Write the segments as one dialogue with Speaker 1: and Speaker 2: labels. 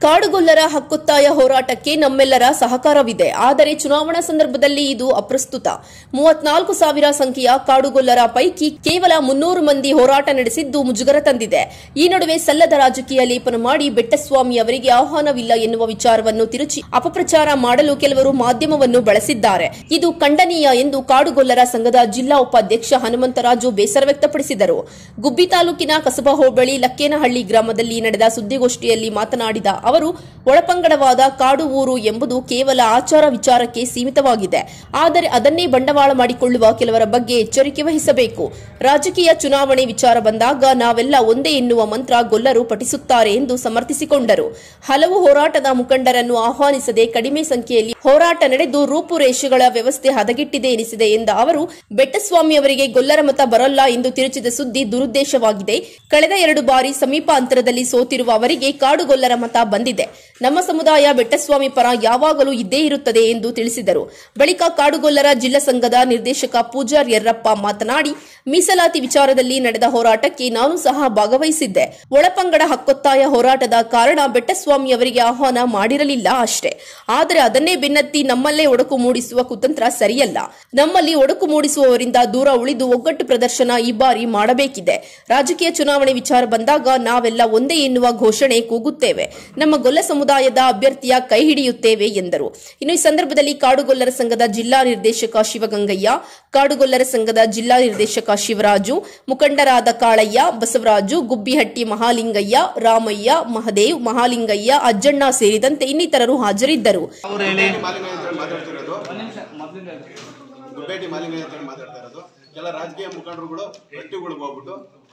Speaker 1: ಕಾಡುಗೊಲ್ಲರ ಹಕ್ಕೊತ್ತಾಯ ಹೋರಾಟಕ್ಕೆ ನಮ್ಮೆಲ್ಲರ ಸಹಕಾರವಿದೆ ಆದರೆ ಚುನಾವಣಾ ಸಂದರ್ಭದಲ್ಲಿ ಇದು ಅಪ್ರಸ್ತುತ ಮೂವತ್ನಾಲ್ಕು ಸಾವಿರ ಸಂಖ್ಯೆಯ ಕಾಡುಗೊಲ್ಲರ ಪೈಕಿ ಕೇವಲ ಮುನ್ನೂರು ಮಂದಿ ಹೋರಾಟ ನಡೆಸಿದ್ದು ಮುಜುಗರ ತಂದಿದೆ ಈ ನಡುವೆ ಸಲ್ಲದ ರಾಜಕೀಯ ಲೇಪನ ಮಾಡಿ ಬೆಟ್ಟಸ್ವಾಮಿ ಅವರಿಗೆ ಆಹ್ವಾನವಿಲ್ಲ ಎನ್ನುವ ವಿಚಾರವನ್ನು ತಿರುಚಿ ಅಪಪ್ರಚಾರ ಮಾಡಲು ಕೆಲವರು ಮಾಧ್ಯಮವನ್ನು ಬಳಸಿದ್ದಾರೆ ಇದು ಖಂಡನೀಯ ಎಂದು ಕಾಡುಗೊಲ್ಲರ ಸಂಘದ ಜಿಲ್ಲಾ ಉಪಾಧ್ಯಕ್ಷ ಹನುಮಂತರಾಜು ಬೇಸರ ವ್ಯಕ್ತಪಡಿಸಿದರು ಗುಬ್ಬಿ ತಾಲೂಕಿನ ಕಸಬಾ ಹೋಬಳಿ ಲಕ್ಕೇನಹಳ್ಳಿ ಗ್ರಾಮದಲ್ಲಿ ನಡೆದ ಸುದ್ದಿಗೋಷ್ಠಿಯಲ್ಲಿ ಮಾತನಾಡಿದ ಅವರು ಒಳಪಂಗಡವಾದ ಕಾಡು ಊರು ಎಂಬುದು ಕೇವಲ ಆಚಾರ ವಿಚಾರಕ್ಕೆ ಸೀಮಿತವಾಗಿದೆ ಆದರೆ ಅದನ್ನೇ ಬಂಡವಾಳ ಮಾಡಿಕೊಳ್ಳುವ ಕೆಲವರ ಬಗ್ಗೆ ಎಚ್ಚರಿಕೆ ವಹಿಸಬೇಕು ರಾಜಕೀಯ ಚುನಾವಣೆ ವಿಚಾರ ಬಂದಾಗ ನಾವೆಲ್ಲ ಒಂದೇ ಎನ್ನುವ ಮಂತ್ರ ಗೊಲ್ಲರು ಪಠಿಸುತ್ತಾರೆ ಎಂದು ಸಮರ್ಥಿಸಿಕೊಂಡರು ಹಲವು ಹೋರಾಟದ ಮುಖಂಡರನ್ನು ಆಹ್ವಾನಿಸದೆ ಕಡಿಮೆ ಸಂಖ್ಯೆಯಲ್ಲಿ ಹೋರಾಟ ನಡೆದು ರೂಪುರೇಷೆಗಳ ವ್ಯವಸ್ಥೆ ಹದಗೆಟ್ಟಿದೆ ಎನಿಸಿದೆ ಎಂದ ಅವರು ಬೆಟ್ಟಸ್ವಾಮಿ ಅವರಿಗೆ ಗೊಲ್ಲರ ಮತ ಬರಲ್ಲ ಎಂದು ತಿರುಚಿದ ಸುದ್ದಿ ದುರುದ್ದೇಶವಾಗಿದೆ ಕಳೆದ ಎರಡು ಬಾರಿ ಸಮೀಪ ಅಂತರದಲ್ಲಿ ಸೋತಿರುವ ಅವರಿಗೆ ಕಾಡುಗೊಲ್ಲರ ಮತ ಬಂದಿದೆ ನಮ್ಮ ಸಮುದಾಯ ಬೆಟ್ಟಸ್ವಾಮಿ ಪರ ಯಾವಾಗಲೂ ಇದ್ದೇ ಇರುತ್ತದೆ ಎಂದು ತಿಳಿಸಿದರು ಬಳಿಕ ಕಾಡುಗೊಲ್ಲರ ಜಿಲ್ಲಾ ಸಂಘದ ನಿರ್ದೇಶಕ ಪೂಜಾರ್ ಯರ್ರಪ್ಪ ಮಾತನಾಡಿ ಮೀಸಲಾತಿ ವಿಚಾರದಲ್ಲಿ ನಡೆದ ಹೋರಾಟಕ್ಕೆ ನಾನು ಸಹ ಭಾಗವಹಿಸಿದ್ದೆ ಒಳಪಂಗಡ ಹಕ್ಕೊತ್ತಾಯ ಹೋರಾಟದ ಕಾರಣ ಬೆಟ್ಟಸ್ವಾಮಿ ಅವರಿಗೆ ಆಹ್ವಾನ ಮಾಡಿರಲಿಲ್ಲ ಅಷ್ಟೇ ಆದರೆ ಅದನ್ನೇ ಬೆನ್ನತ್ತಿ ನಮ್ಮಲ್ಲೇ ಒಡಕು ಮೂಡಿಸುವ ಕುತಂತ್ರ ಸರಿಯಲ್ಲ ನಮ್ಮಲ್ಲಿ ಒಡಕು ಮೂಡಿಸುವವರಿಂದ ದೂರ ಉಳಿದು ಒಗ್ಗಟ್ಟು ಪ್ರದರ್ಶನ ಈ ಬಾರಿ ಮಾಡಬೇಕಿದೆ ರಾಜಕೀಯ ಚುನಾವಣೆ ವಿಚಾರ ಬಂದಾಗ ನಾವೆಲ್ಲ ಒಂದೇ ಎನ್ನುವ ಘೋಷಣೆ ಕೂಗುತ್ತೇವೆ ನಮ್ಮ ಗೊಲ್ಲ ಸಮುದಾಯದ ಅಭ್ಯರ್ಥಿಯ ಕೈ ಹಿಡಿಯುತ್ತೇವೆ ಎಂದರು ಇನ್ನು ಈ ಸಂದರ್ಭದಲ್ಲಿ ಕಾಡುಗೊಲ್ಲರ ಸಂಘದ ಜಿಲ್ಲಾ ನಿರ್ದೇಶಕ ಶಿವಗಂಗಯ್ಯ ಕಾಡುಗೊಲ್ಲರ ಸಂಘದ ಜಿಲ್ಲಾ ನಿರ್ದೇಶಕ ಶಿವರಾಜು ಮುಖಂಡರಾದ ಕಾಳಯ್ಯ ಬಸವರಾಜು ಗುಬ್ಬಿಹಟ್ಟಿ ಮಹಾಲಿಂಗಯ್ಯ ರಾಮಯ್ಯ ಮಹದೇವ್ ಮಹಾಲಿಂಗಯ್ಯ ಅಜ್ಜಣ್ಣ ಸೇರಿದಂತೆ ಇನ್ನಿತರರು ಹಾಜರಿದ್ದರು
Speaker 2: ಅವ್ರು ಹೇಳಿ
Speaker 3: ಮಾಲಿಂಗ ಅಂತ ಹೇಳಿ ಮಾತಾಡ್ತಿರೋದು ಗುಬ್ಬೇಟಿ ಮಾಲಿಂಗ ಅಂತ ಹೇಳಿ ಮಾತಾಡ್ತಾ ಇರೋದು ಕೆಲ ರಾಜಕೀಯ ಮುಖಂಡರುಗಳು ಗಟ್ಟಿಗಳಿಗೆ ಹೋಗ್ಬಿಟ್ಟು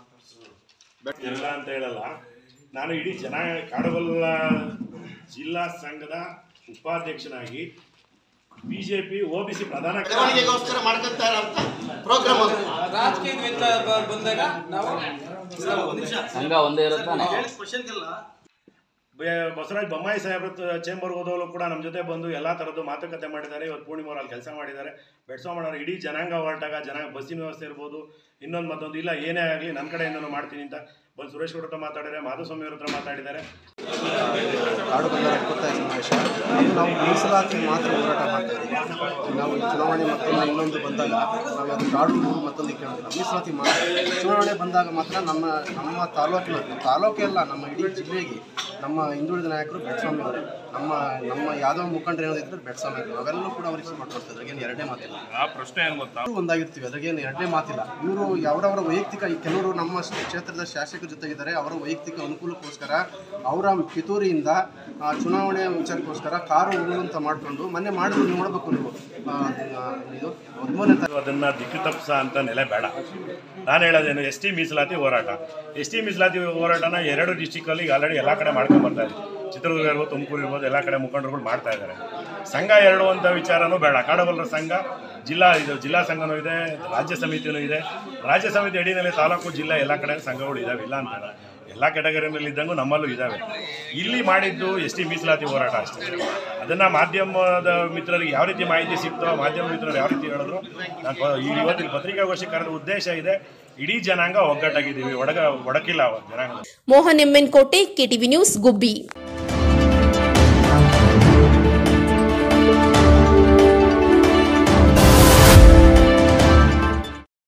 Speaker 4: ಇಲ್ಲ ಅಂತ ಹೇಳಲ್ಲ ನಾನು ಇಡೀ ಜನ ಕಾಡುಗೊಲ್ಲ ಜಿಲ್ಲಾ ಸಂಘದ ಉಪಾಧ್ಯಕ್ಷನಾಗಿ ಬಿಜೆಪಿ ಒಬಿಸಿ ಪ್ರಧಾನ
Speaker 3: ಬೆಳವಣಿಗೆಗೋಸ್ಕರ ಮಾಡ್ಕೊಂತ ಇರೋಂಥ ಪ್ರೋಗ್ರಾಮ್ ಅದು
Speaker 5: ರಾಜಕೀಯದಿಂದ ಬ- ಬಂದಾಗ ನಾವು
Speaker 2: ಸಂಘ ಒಂದೇ ಇರುತ್ತಾನೆ
Speaker 4: ಬೆ- ಬಸವರಾಜ್ ಬೊಮ್ಮಾಯಿ ಸಾಹೇಬ್ರ ಚೇಂಬರ್ ಹೋದವರು ಕೂಡ ನಮ್ಮ ಜೊತೆ ಬಂದು ಎಲ್ಲ ಥರದ್ದು ಮಾತುಕತೆ ಮಾಡಿದ್ದಾರೆ ಇವತ್ತು ಪೂರ್ಣಿಮಾ ಅಲ್ಲಿ ಕೆಲಸ ಮಾಡಿದ್ದಾರೆ ಬೆಡ್ಸೋಮಣ್ಣವ್ರು ಇಡೀ ಜನಾಂಗ ಹೊರಟಾಗ ಜನ ಬಸ್ಸಿನ ವ್ಯವಸ್ಥೆ ಇರ್ಬೋದು ಇನ್ನೊಂದು ಮತ್ತೊಂದು ಇಲ್ಲ ಏನೇ ಆಗಲಿ ನನ್ನ ಕಡೆಯಿಂದನೂ ಮಾಡ್ತೀನಿ ಅಂತ ಬಂದು ಸುರೇಶ್ ಗೌಡ್ರ ಹತ್ರ ಮಾತಾಡಿದ್ದಾರೆ ಮಾಧುಸ್ವಾಮಿ ಅವ್ರ ಹತ್ರ ಮಾತಾಡಿದ್ದಾರೆ
Speaker 6: ಕಾಡುಗೊಲ್ಲರ ಹಕ್ಕೊತ್ತಾಯ ಸಮಾವೇಶ ಅದು ನಾವು ಮೀಸಲಾತಿ ಮಾತ್ರ ಹೋರಾಟ ಮಾಡ್ತಾ ಇದ್ದೀವಿ ನಾವು ಈ ಚುನಾವಣೆ ಮತ್ತೊಂದು ಇನ್ನೊಂದು ಬಂದಾಗ ನಾವು ಅದು ಕಾಡು ಊರು ಮತ್ತೊಂದು ಕೇಳೋದಿಲ್ಲ ಮೀಸಲಾತಿ ಮಾತ್ರ ಚುನಾವಣೆ ಬಂದಾಗ ಮಾತ್ರ ನಮ್ಮ ನಮ್ಮ ತಾಲೂಕಿನ ತಾಲೂಕೆಲ್ಲ ನಮ್ಮ ಇಡೀ ಜಿಲ್ಲೆಗೆ ನಮ್ಮ ಹಿಂದುಳಿದ ನಾಯಕರು ಬೆಟ್ಸ್ವಾಮಿ ಅವರು ನಮ್ಮ ನಮ್ಮ ಯಾದವ ಮುಖಂಡರು ಏನಾದಿದ್ರು ಬೆಟ್ಸ್ವಾಮಿ ಅವರು ನಾವೆಲ್ಲರೂ ಕೂಡ ಅವ್ರಿಗೆ ಸಪೋರ್ಟ್ ಮಾಡ್ತಾ ಅದ್ರಾಗೇನು ಎರಡನೇ ಮಾತಿಲ್ಲ
Speaker 4: ಆ ಪ್ರಶ್ನೆ ಏನು ಗೊತ್ತಾ
Speaker 6: ಎಲ್ಲರೂ ಒಂದಾಗಿರ್ತೀವಿ ಅದ್ರಾಗೇನು ಎರಡನೇ ಮಾತಿಲ್ಲ ಇವರು ಅವರವರ ವೈಯಕ್ತಿಕ ಈ ಕೆಲವರು ನಮ್ಮ ಕ್ಷೇತ್ರದ ಶಾಸಕರ ಜೊತೆಗಿದ್ದಾರೆ ಅವರ ವೈಯಕ್ತಿಕ ಅನುಕೂಲಕ್ಕೋಸ್ಕರ ಅವರ ಪಿತೂರಿಯಿಂದ ಆ, ಚುನಾವಣೆ ವಿಚಾರಕ್ಕೋಸ್ಕರ ಕಾರು ಉರುಳು ಅಂತ ಮಾಡಿಕೊಂಡು ಮೊನ್ನೆ ಮಾಡಿದ್ರು ನೋಡಬೇಕು ನೀವು ಆ, ಆ, ಇದು ಹದಿಮೂರನೇ ತಾರೀಕು
Speaker 4: ಅದನ್ನ ದಿಕ್ಕು ತಪ್ಪಿಸ ಅಂತ ನೆಲೆ ಬೇಡ ನಾನು ಹೇಳೋದೇನು ಎಸ್ ಟಿ ಮೀಸಲಾತಿ ಹೋರಾಟ ಎಸ್ ಟಿ ಮೀಸಲಾತಿ ಹೋರಾಟನ ಎರಡು ಡಿಸ್ಟಿಕಲ್ಲಿ ಆಲ್ರೆಡಿ ಎಲ್ಲ ಕಡೆ ಮಾಡ್ಕೊಂಡು ಬರ್ತಾ ಇದ್ದೀವಿ ಚಿತ್ರದುರ್ಗ ಇರ್ಬೋದು ತುಮಕೂರು ಇರ್ಬೋದು ಎಲ್ಲ ಕಡೆ ಮುಖಂಡರುಗಳು ಮಾಡ್ತಾ ಇದ್ದಾರೆ ಸಂಘ ಎರಡು ಅಂತ ವಿಚಾರನೂ ಬೇಡ ಕಾಡಗೊಲ್ಲರ ಸಂಘ ಜಿಲ್ಲಾ ಇದು ಜಿಲ್ಲಾ ಸಂಘನೂ ಇದೆ ರಾಜ್ಯ ಸಮಿತಿನೂ ಇದೆ ರಾಜ್ಯ ಸಮಿತಿ ಅಡಿನಲ್ಲಿ ತಾಲೂಕು ಜಿಲ್ಲಾ ಎಲ್ಲ ಕಡೆ ಸಂಘಗಳು ಇದಾವೆ ಇಲ್ಲ ಅಂತಲ್ಲ ಎಲ್ಲ ಕೆಟಗರಿನಲ್ಲಿ ಇದ್ದಂಗೂ ನಮ್ಮಲ್ಲೂ ಇದ್ದಾವೆ ಇಲ್ಲಿ ಮಾಡಿದ್ದು ಎಸ್ ಟಿ ಮೀಸಲಾತಿ ಹೋರಾಟ ಅಷ್ಟೇ ಅದನ್ನು ಮಾಧ್ಯಮದ ಮಿತ್ರರಿಗೆ ಯಾವ ರೀತಿ ಮಾಹಿತಿ ಸಿಕ್ತೋ ಮಾಧ್ಯಮ ಮಿತ್ರರು ಯಾವ ರೀತಿ ಹೇಳಿದ್ರು ನಾನು ಪ- ಈ ಇವತ್ತಿನ ಪತ್ರಿಕಾಗೋಷ್ಠಿ ಕರೆದ ಉದ್ದೇಶ ಇದೆ ಇಡೀ ಜನಾಂಗ ಒಗ್ಗಟ್ಟಾಗಿದ್ದೀವಿ ಒಡಗ ಒಡಕಿಲ್ಲ ಜನಾಂಗ
Speaker 1: Mohan MN Kote KTV news ಗುಬ್ಬಿ